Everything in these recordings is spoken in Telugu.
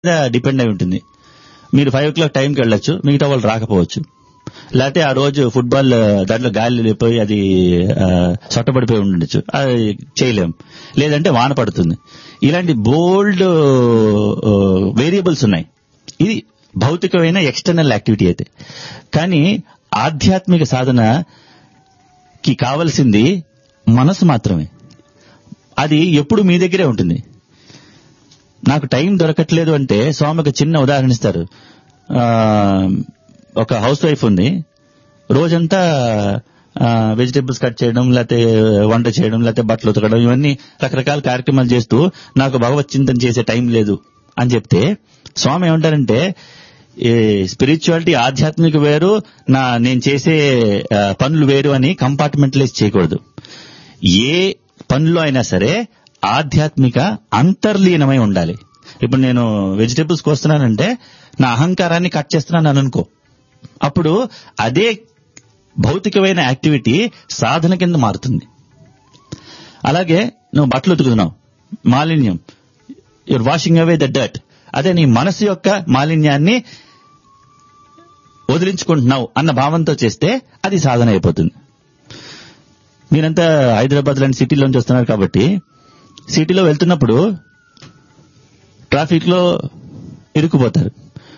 మీద డిపెండ్ అయి ఉంటుంది మీరు ఫైవ్ ఓ క్లాక్ టైంకి వెళ్ళొచ్చు మిగతా వాళ్ళు రాకపోవచ్చు లేకపోతే ఆ రోజు ఫుట్బాల్ ఆ, దాంట్లో గాలి వెళ్ళిపోయి అది ఆ, సొట్టబడిపోయి ఉండొచ్చు అది చేయలేం లేదంటే వాన పడుతుంది ఇలాంటి బోల్డ్ వేరియబుల్స్ ఉన్నాయి ఇది భౌతికమైన ఎక్స్టర్నల్ యాక్టివిటీ అయితే కానీ ఆధ్యాత్మిక సాధనకి కావలసింది మనసు మాత్రమే అది ఎప్పుడు మీ దగ్గరే ఉంటుంది నాకు టైం దొరకట్లేదు అంటే స్వామి ఒక చిన్న ఉదాహరణ ఇస్తారు ఆ, ఒక హౌస్ వైఫ్ ఉంది రోజంతా వెజిటేబుల్స్ కట్ చేయడం లేకపోతే వంట చేయడం లేకపోతే బట్టలు ఉతకడం ఇవన్నీ రకరకాల కార్యక్రమాలు చేస్తూ నాకు భగవత్ చింతన చేసే టైం లేదు అని చెప్తే స్వామి ఏమంటారంటే స్పిరిచువాలిటీ ఆధ్యాత్మిక వేరు నా నేను చేసే ఆ, పనులు వేరు అని కంపార్ట్మెంటలైజ్ చేయకూడదు ఏ పనిలో అయినా సరే ఆధ్యాత్మిక అంతర్లీనమై ఉండాలి ఇప్పుడు నేను వెజిటేబుల్స్ కోస్తున్నానంటే నా అహంకారాన్ని కట్ చేస్తున్నాను అని అనుకో అప్పుడు అదే భౌతికమైన యాక్టివిటీ సాధన కింద మారుతుంది అలాగే నువ్వు బట్టలు ఉతుకుతున్నావు మాలిన్యం your washing away the dirt అదే నీ మనసు యొక్క మాలిన్యాన్ని వదిలించుకుంటున్నావు అన్న భావంతో చేస్తే అది సాధన అయిపోతుంది మీరంతా హైదరాబాద్ లాంటి సిటీలోంచి వస్తున్నారు కాబట్టి సిటీలో వెళ్తున్నప్పుడు ట్రాఫిక్ లో ఇరుక్కుపోతారు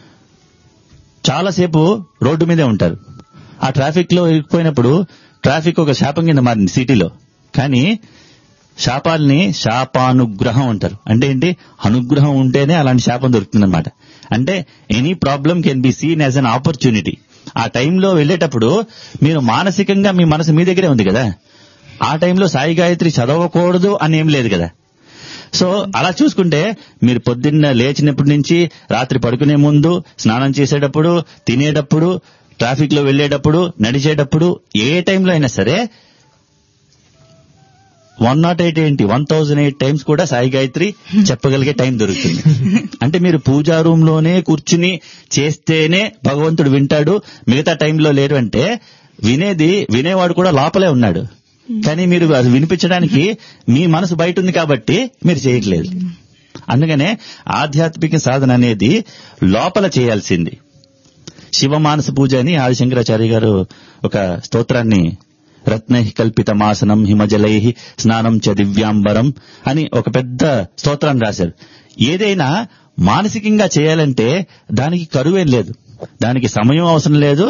చాలాసేపు రోడ్డు మీదే ఉంటారు ఆ ట్రాఫిక్ లో ఇరుక్కుపోయినప్పుడు ట్రాఫిక్ ఒక శాపం కింద మారింది సిటీలో కానీ శాపాల్ని శాపానుగ్రహం అంటారు అంటే ఏంటి అనుగ్రహం ఉంటేనే అలాంటి శాపం దొరుకుతుందన్నమాట అంటే any problem can be seen as an opportunity ఆ టైంలో వెళ్ళేటప్పుడు మీరు మానసికంగా మీ మనసు మీ దగ్గరే ఉంది కదా ఆ టైంలో సాయి గాయత్రి చదవకూడదు అని ఏం లేదు కదా సో అలా చూసుకుంటే మీరు పొద్దున్న లేచినప్పటి నుంచి రాత్రి పడుకునే ముందు స్నానం చేసేటప్పుడు తినేటప్పుడు ట్రాఫిక్ లో వెళ్లేటప్పుడు నడిచేటప్పుడు ఏ టైంలో అయినా సరే వన్ నాట్ ఎయిట్ ఏంటి వన్ థౌజండ్ ఎయిట్ టైమ్స్ కూడా సాయి గాయత్రి చెప్పగలిగే టైం దొరుకుతుంది అంటే మీరు పూజా రూమ్ లోనే కూర్చుని చేస్తేనే భగవంతుడు వింటాడు మిగతా టైంలో లేరు అంటే వినేది వినేవాడు కూడా లోపలే ఉన్నాడు కానీ మీరు అది వినిపించడానికి మీ మనసు బయట ఉంది కాబట్టి మీరు చేయట్లేదు అందుకనే ఆధ్యాత్మిక సాధన అనేది లోపల చేయాల్సింది శివమానస పూజ అని ఆదిశంకరాచార్య గారు ఒక స్తోత్రాన్ని రత్నై కల్పితమాసనం హిమజలై స్నానం చ దివ్యాంబరం అని ఒక పెద్ద స్తోత్రాన్ని రాశారు ఏదైనా మానసికంగా చేయాలంటే దానికి కరువేం లేదు దానికి సమయం అవసరం లేదు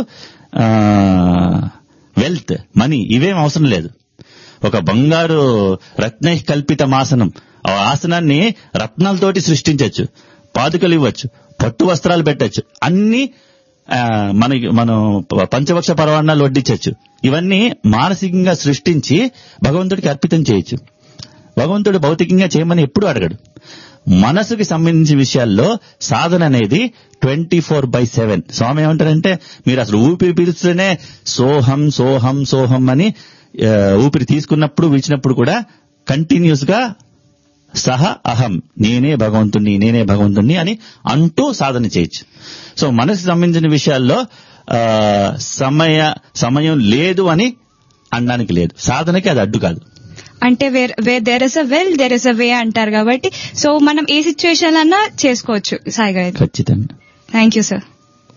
వెల్త్ మనీ ఇవేం అవసరం లేదు ఒక బంగారు రత్నై కల్పితమాసనం ఆ ఆసనాన్ని రత్నాలతోటి సృష్టించవచ్చు పాదుకలు ఇవ్వచ్చు పట్టు వస్త్రాలు పెట్టచ్చు అన్ని ఆ, మనకి మనం ప- పంచవక్ష పరవాణాలు వడ్డించవచ్చు ఇవన్నీ మానసికంగా సృష్టించి భగవంతుడికి అర్పితం చేయొచ్చు భగవంతుడు భౌతికంగా చేయమని ఎప్పుడు అడగడు మనసుకి సంబంధించిన విషయాల్లో సాధన అనేది ట్వంటీ ఫోర్ బై సెవెన్ స్వామి ఏమంటారంటే మీరు అసలు ఊపిరి పీల్చుతూనే సోహం సోహం సోహం అని ఆ, ఊపిరి తీసుకున్నప్పుడు విడిచినప్పుడు కూడా కంటిన్యూస్ గా సహ అహం నేనే భగవంతుణ్ణి నేనే భగవంతుణ్ణి అని అంటూ సాధన చేయొచ్చు సో మనసుకు సంబంధించిన విషయాల్లో ఆ, సమయ సమయం లేదు అని అనడానికి లేదు సాధనకి అది అడ్డు కాదు అంటే way there is a will there is a way అంటారు కాబట్టి సో మనం ఏ సిచ్యువేషన్ అన్నా చేసుకోవచ్చు సాయి గారు ఖచ్చితంగా థ్యాంక్ యూ సార్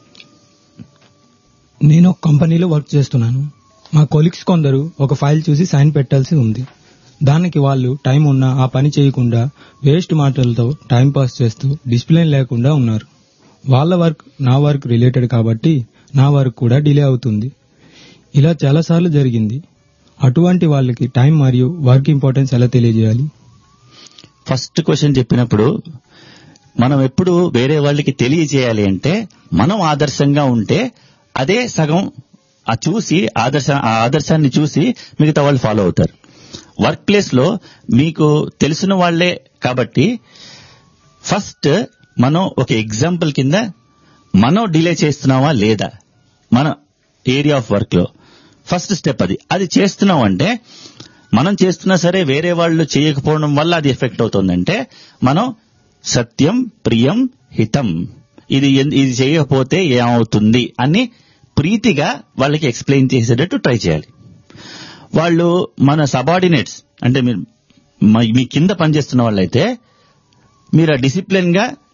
నేను ఒక కంపెనీలో వర్క్ చేస్తున్నాను మా కొలీగ్స్ కొందరు ఒక ఫైల్ చూసి సైన్ పెట్టాల్సి ఉంది దానికి వాళ్ళు టైం ఉన్నా ఆ పని చేయకుండా వేస్ట్ మాటలతో టైం పాస్ చేస్తూ డిసిప్లిన్ లేకుండా ఉన్నారు వాళ్ళ వర్క్ నా వర్క్ రిలేటెడ్ కాబట్టి నా వర్క్ కూడా డిలే అవుతుంది ఇలా చాలాసార్లు జరిగింది అటువంటి వాళ్ళకి టైం మరియు వర్క్ ఇంపార్టెన్స్ ఎలా తెలియజేయాలి ఫస్ట్ క్వశ్చన్ చెప్పినప్పుడు మనం ఎప్పుడు వేరే వాళ్ళకి తెలియజేయాలి అంటే మనం ఆదర్శంగా ఉంటే అదే సగం ఆ చూసి ఆదర్శ ఆ ఆదర్శాన్ని చూసి మిగతా వాళ్ళు ఫాలో అవుతారు వర్క్ ప్లేస్ లో మీకు తెలిసిన వాళ్లే కాబట్టి ఫస్ట్ మనం ఒక ఎగ్జాంపుల్ కింద మనం డిలే చేస్తున్నావా లేదా మన ఏరియా ఆఫ్ వర్క్ లో ఫస్ట్ స్టెప్ అది అది చేస్తున్నాం అంటే మనం చేస్తున్నా సరే వేరే వాళ్ళు చేయకపోవడం వల్ల అది ఎఫెక్ట్ అవుతుందంటే మనం సత్యం ప్రియం హితం ఇది ఎన్- ఇది చేయకపోతే ఏమవుతుంది అని ప్రీతిగా వాళ్ళకి ఎక్స్ప్లెయిన్ చేసేటట్టు ట్రై చేయాలి వాళ్ళు మన సబార్డినేట్స్ అంటే మీరు మ- మీ కింద పనిచేస్తున్న వాళ్ళైతే మీరు ఆ డిసిప్లిన్ గా